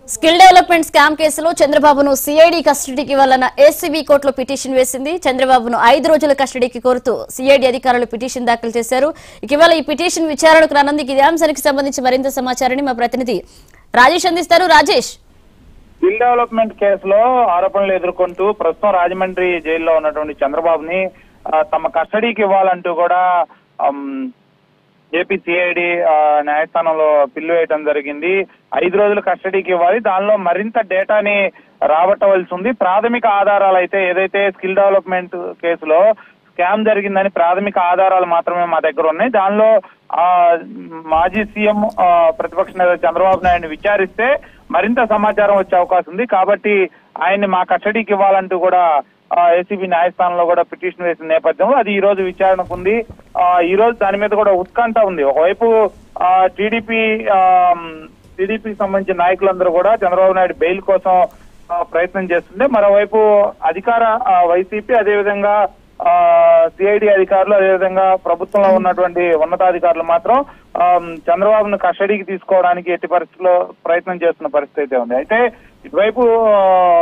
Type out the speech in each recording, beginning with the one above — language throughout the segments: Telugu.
స్కిల్ డెవలప్మెంట్ స్కామ్ కేసులో చంద్రబాబును సిఐడి కస్టడీకి ఇవ్వాలన్న ఏసీబీ కోర్టులో పిటిషన్ వేసింది చంద్రబాబును ఐదు రోజుల కస్టడీకి కోరుతూ సిఐడి అధికారులు పిటిషన్ దాఖలు చేశారు ఇక ఇవాళ ఈ పిటిషన్ విచారణకు రానందుకు ఇదే అంశానికి సంబంధించి మరింత సమాచారాన్ని మా ప్రతినిధి రాజేష్ అందిస్తారు రాజేష్ స్కిల్ డెవలప్మెంట్ కేసులో ఆరోపణలు ఎదుర్కొంటూ ప్రస్తుతం రాజమండ్రి జైల్లో ఉన్నటువంటి చంద్రబాబుని ఆ, తమ కస్టడీకి ఇవ్వాలంటూ కూడా ఏపీ సిఐడి న్యాయస్థానంలో పిల్లు వేయటం జరిగింది ఐదు రోజులు కస్టడీకి ఇవ్వాలి దానిలో మరింత డేటాని రాబట్టవలసి ఉంది ప్రాథమిక ఆధారాలు అయితే ఏదైతే స్కిల్ డెవలప్మెంట్ కేసులో స్కామ్ జరిగిందని ప్రాథమిక ఆధారాలు మాత్రమే మా దగ్గర ఉన్నాయి దానిలో ఆ మాజీ సీఎం ఆ, ప్రతిపక్ష నేత చంద్రబాబు నాయుడిని విచారిస్తే మరింత సమాచారం వచ్చే అవకాశం ఉంది కాబట్టి ఆయన్ని మా కస్టడీకి ఇవ్వాలంటూ కూడా ఏసీబీ న్యాయస్థానంలో కూడా పిటిషన్ వేసిన నేపథ్యంలో అది ఈ రోజు విచారణకు ఉంది ఆ, ఈ రోజు దాని మీద కూడా ఉత్కంఠ ఉంది ఒకవైపు టీడీపీ టీడీపీకి సంబంధించిన నాయకులందరూ కూడా చంద్రబాబు నాయుడు బెయిల్ కోసం ఆ, ప్రయత్నం చేస్తుంటే మరోవైపు అధికార ఆ, వైసీపీ అదేవిధంగా సిఐడి అధికారులు అదేవిధంగా ప్రభుత్వంలో ఉన్నటువంటి ఉన్నతాధికారులు మాత్రం ఆ, చంద్రబాబును కస్టడీకి తీసుకోవడానికి ఎట్టి పరిస్థితుల్లో ప్రయత్నం చేస్తున్న పరిస్థితి అయితే ఉంది అయితే ఇటువైపు ఆ,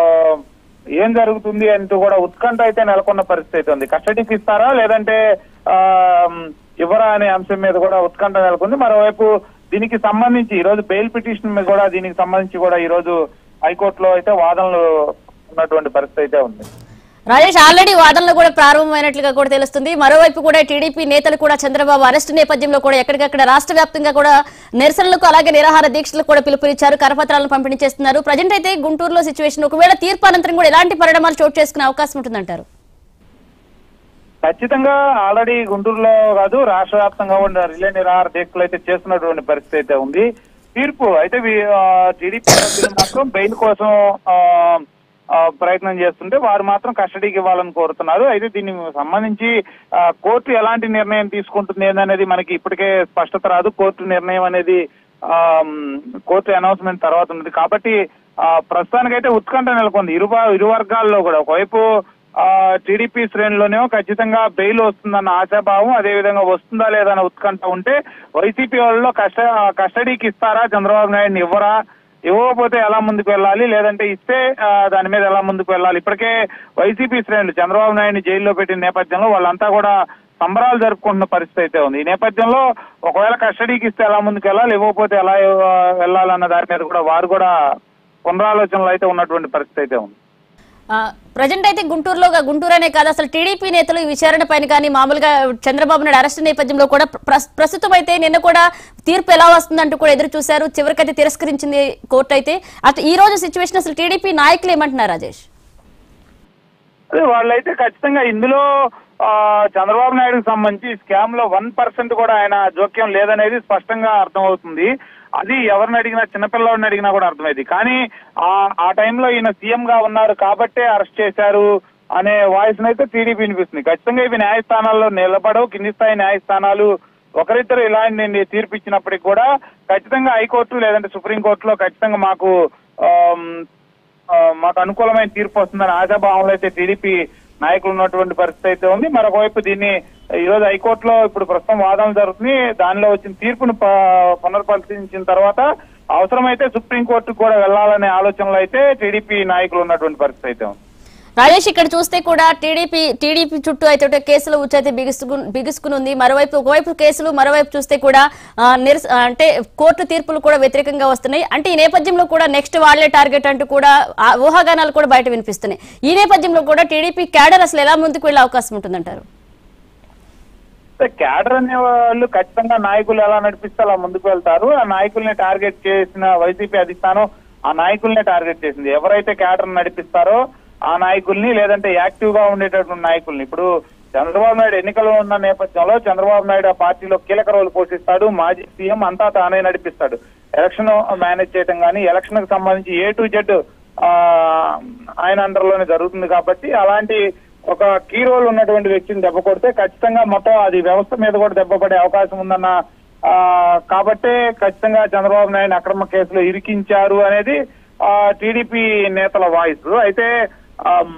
ఏం జరుగుతుంది అంటూ కూడా ఉత్కంఠ అయితే నెలకొన్న పరిస్థితి అయితే ఉంది కస్టడీకి ఇస్తారా లేదంటే ఆ, ఇవ్వరా అనే అంశం మీద కూడా ఉత్కంఠ నెలకొంది మరోవైపు దీనికి సంబంధించి ఈ రోజు బెయిల్ పిటిషన్ మీద కూడా దీనికి సంబంధించి కూడా ఈ రోజు హైకోర్టులో అయితే వాదనలు ఉన్నటువంటి పరిస్థితి అయితే ఉంది రాజేష్ ఆల్రెడీ వాదనలు కూడా ప్రారంభమైనట్లుగా కూడా తెలుస్తుంది మరోవైపు కూడా టీడీపీ నేతలు కూడా చంద్రబాబు అరెస్టు నేపథ్యంలో కూడా ఎక్కడికక్కడ రాష్ట్ర వ్యాప్తంగా కూడా నిరసనలకు అలాగే నిరాహార దీక్షలకు కూడా పిలుపునిచ్చారు కరపత్రాలను పంపిణీ చేస్తున్నారు ప్రజెంట్ అయితే గుంటూరులో సిచ్యువేషన్ ఒకవేళ తీర్పు అనంతరం కూడా ఎలాంటి పరిణామాలు చోటు చేసుకునే అవకాశం ఉంటుందంటారు ఖచ్చితంగా ఆల్రెడీ గుంటూరులో కాదు రాష్ట్ర వ్యాప్తంగా ఉన్న రిలే నిరాహార దీక్షలు అయితే చేస్తున్నటువంటి పరిస్థితి అయితే ఉంది తీర్పు అయితే టీడీపీ సభ్యులు మాత్రం బెయిల్ కోసం ఆ, ఆ, ప్రయత్నం చేస్తుంటే వారు మాత్రం కస్టడీకి ఇవ్వాలని కోరుతున్నారు అయితే దీనికి సంబంధించి ఆ, కోర్టు ఎలాంటి నిర్ణయం తీసుకుంటుంది అనేది మనకి ఇప్పటికే స్పష్టత రాదు కోర్టు నిర్ణయం అనేది ఆ, మ్, కోర్టు అనౌన్స్మెంట్ తర్వాత ఉంది కాబట్టి ఆ, ప్రస్తుతానికైతే ఉత్కంఠ నెలకొంది ఇరు ఇరు వర్గాల్లో కూడా ఒకవైపు ఆ టీడీపీ శ్రేణిలోనేమో ఖచ్చితంగా బెయిల్ వస్తుందన్న ఆశాభావం అదేవిధంగా వస్తుందా లేదా అన్న ఉత్కంఠ ఉంటే వైసీపీ వాళ్ళలో కష్ట కస్టడీకి ఇస్తారా చంద్రబాబు నాయుడిని ఇవ్వరా ఇవ్వకపోతే ఎలా ముందుకు వెళ్ళాలి లేదంటే ఇస్తే ఆ, దాని మీద ఎలా ముందుకు వెళ్ళాలి ఇప్పటికే వైసీపీ శ్రేణులు చంద్రబాబు నాయుడిని జైల్లో పెట్టిన నేపథ్యంలో వాళ్ళంతా కూడా సంబరాలు జరుపుకుంటున్న పరిస్థితి అయితే ఉంది ఈ నేపథ్యంలో ఒకవేళ కస్టడీకి ఇస్తే ఎలా ముందుకు వెళ్ళాలి ఇవ్వకపోతే ఎలా ఆ, వెళ్ళాలన్న దాని మీద కూడా వారు కూడా పునరాలోచనలు అయితే ఉన్నటువంటి పరిస్థితి అయితే ఉంది ప్రజెంట్ అయితే గుంటూరులో గుంటూరు అనే కాదు అసలు టీడీపీ నేతలు ఈ విచారణ పైన కానీ మామూలుగా చంద్రబాబు నాయుడు అరెస్ట్ నేపథ్యంలో కూడా ప్రస్- ప్రస్తుతం అయితే నిన్న కూడా తీర్పు ఎలా వస్తుందంటూ కూడా ఎదురు చూశారు చివరికైతే తిరస్కరించింది కోర్టు అయితే అసలు ఈ రోజు సిచ్యువేషన్ అసలు టీడీపీ నాయకులు ఏమంటున్నారు రాజేష్ అదే వాళ్ళైతే ఖచ్చితంగా ఇందులో ఆ, చంద్రబాబు నాయుడుకి సంబంధించి స్కామ్ లో వన్ పర్సెంట్ కూడా ఆయన జోక్యం లేదనేది స్పష్టంగా అర్థమవుతుంది అది ఎవరిని అడిగినా చిన్నపిల్లవాడిని అడిగినా కూడా అర్థమైంది కానీ ఆ ఆ టైంలో ఈయన సీఎం గా ఉన్నారు కాబట్టే అరెస్ట్ చేశారు అనే వాయిస్ అయితే టీడీపీ వినిపిస్తుంది ఖచ్చితంగా ఇవి న్యాయస్థానాల్లో నిలబడవు కింది స్థాయి న్యాయస్థానాలు ఒకరిద్దరు ఇలాంటి తీర్పు ఇచ్చినప్పటికీ కూడా ఖచ్చితంగా హైకోర్టు లేదంటే సుప్రీంకోర్టులో ఖచ్చితంగా మాకు ఆమ్, ఆ, మాకు అనుకూలమైన తీర్పు వస్తుందని ఆశాభావంలో అయితే టీడీపీ నాయకులు ఉన్నటువంటి పరిస్థితి అయితే ఉంది మరొక వైపు దీన్ని ఈ రోజు హైకోర్టులో ఇప్పుడు ప్రస్తుతం వాదన జరుగుతుంది దానిలో వచ్చిన తీర్పును ప- పునర్పరిశీలించిన తర్వాత అవసరమైతే సుప్రీంకోర్టుకు కూడా వెళ్లాలనే ఆలోచనలో అయితే టీడీపీ నాయకులు ఉన్నటువంటి పరిస్థితి అయితే ఉంది రాజేష్ ఇక్కడ చూస్తే కూడా టీడీపీ టీడీపీ చుట్టూ అయితే ఒకటి కేసులు ఉచ్చైతే బిగుసుకు బిగుసుకుని ఉంది మరోవైపు ఒకవైపు కేసులు మరోవైపు చూస్తే కూడా ఆ, నిరస అంటే కోర్టు తీర్పులు కూడా వ్యతిరేకంగా వస్తున్నాయి అంటే ఈ నేపథ్యంలో కూడా నెక్స్ట్ వాళ్లే టార్గెట్ అంటూ కూడా ఆ ఊహాగానాలు కూడా బయట వినిపిస్తున్నాయి ఈ నేపథ్యంలో కూడా టీడీపీ క్యాడర్ అసలు ఎలా ముందుకు వెళ్లే అవకాశం ఉంటుందంటారు క్యాడర్ అనే వాళ్ళు ఖచ్చితంగా నాయకులు ఎలా నడిపిస్తే అలా ముందుకు వెళ్తారు ఆ నాయకుల్ని టార్గెట్ చేసిన వైసీపీ అధిష్టానం ఆ నాయకుల్నే టార్గెట్ చేసింది ఎవరైతే క్యాడర్ నడిపిస్తారో ఆ నాయకుల్ని లేదంటే యాక్టివ్ గా ఉండేటటువంటి నాయకుల్ని ఇప్పుడు చంద్రబాబు నాయుడు ఎన్నికలు ఉన్న నేపథ్యంలో చంద్రబాబు నాయుడు ఆ పార్టీలో కీలక రోల్ పోషిస్తాడు మాజీ సీఎం అంతా తానే నడిపిస్తాడు ఎలక్షన్ మేనేజ్ చేయడం కానీ ఎలక్షన్ కు సంబంధించి ఏ టు జెడ్ ఆయన అండర్లోనే జరుగుతుంది కాబట్టి అలాంటి ఒక కీ రోల్ ఉన్నటువంటి వ్యక్తిని దెబ్బ కొడితే ఖచ్చితంగా మొత్తం అది వ్యవస్థ మీద కూడా దెబ్బ పడే అవకాశం ఉందన్న ఆ, కాబట్టే ఖచ్చితంగా చంద్రబాబు నాయుడు అక్రమ కేసులో ఇరికించారు అనేది టీడీపీ నేతల వాయిస్ అయితే ఆమ్,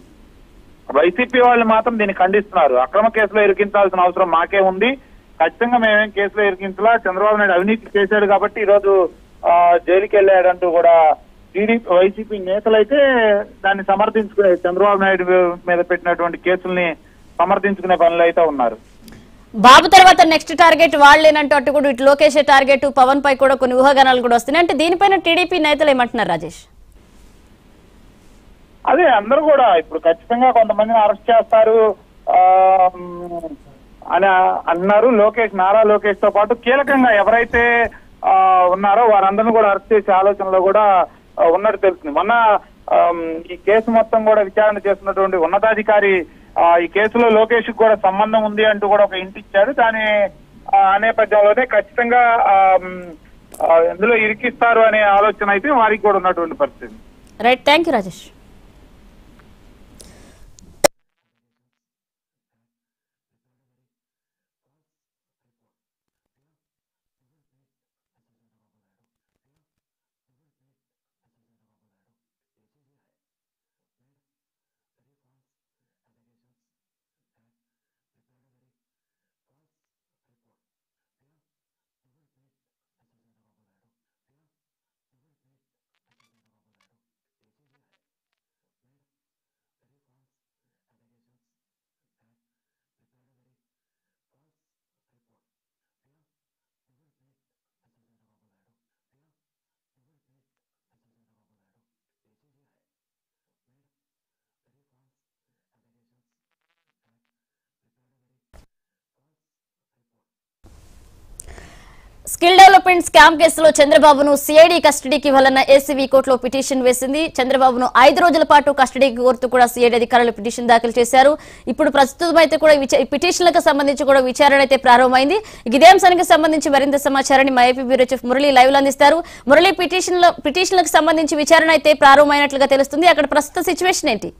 వైసీపీ వాళ్ళు మాత్రం దీన్ని ఖండిస్తున్నారు అక్రమ కేసులో ఇరికించాల్సిన అవసరం మాకే ఉంది ఖచ్చితంగా మేమేం కేసులో ఇరికించలా చంద్రబాబు నాయుడు అవినీతి చేశాడు కాబట్టి ఈ రోజు ఆ, జైలుకి వెళ్ళాడంటూ కూడా టీడీపీ వైసీపీ నేతలైతే దాన్ని సమర్థించుకునే చంద్రబాబు నాయుడు మీద పెట్టినటువంటి కేసుల్ని సమర్థించుకునే పనులు అయితే ఉన్నారు బాబు తర్వాత నెక్స్ట్ టార్గెట్ వాళ్ళేనంటూ అటు కూడా ఇటు లోకేష్ టార్గెట్ పవన్ పై కూడా కొన్ని ఊహాగానాలు కూడా వస్తున్నాయి అంటే దీనిపైన టీడీపీ నేతలు ఏమంటున్నారు రాజేష్ అదే అందరూ కూడా ఇప్పుడు ఖచ్చితంగా కొంతమందిని అరెస్ట్ చేస్తారు ఆ, మ్, అని అన్నారు లోకేష్ నారా లోకేష్ తో పాటు కీలకంగా ఎవరైతే ఆ, ఉన్నారో వారందరిని కూడా అరెస్ట్ చేసే ఆలోచనలో కూడా ఆ, ఉన్నట్టు తెలుస్తుంది మొన్న ఆమ్, ఈ కేసు మొత్తం కూడా విచారణ చేస్తున్నటువంటి ఉన్నతాధికారి ఆ, ఈ కేసులో లోకేష్ కూడా సంబంధం ఉంది అంటూ కూడా ఒక ఇంటి ఇచ్చాడు దాని ఆ, నేపథ్యంలోనే ఖచ్చితంగా ఆమ్, ఆ, ఇందులో ఇరికిస్తారు అనే ఆలోచన అయితే వారికి కూడా ఉన్నటువంటి పరిస్థితి right thank you Rajesh skill development scam కేసులో చంద్రబాబును సిఐడి కస్టడీకి ఇవ్వాలన్న ఏసీబీ కోర్టులో పిటిషన్ వేసింది చంద్రబాబును ఐదు రోజుల పాటు కస్టడీకి కోరుతూ కూడా సిఐడి అధికారులు పిటిషన్ దాఖలు చేశారు ఇప్పుడు ప్రస్తుతం అయితే కూడా విచ- ఈ పిటిషన్లకు సంబంధించి కూడా విచారణ అయితే ప్రారంభమైంది ఇక ఇదే అంశానికి సంబంధించి మరింత సమాచారాన్ని మా AP bureau chief Murali live లో అందిస్తారు మురళి పిటిషన్ పిటిషన్లకు సంబంధించి విచారణ అయితే ప్రారంభమైనట్లుగా తెలుస్తుంది అక్కడ ప్రస్తుత సిచ్యువేషన్ ఏంటి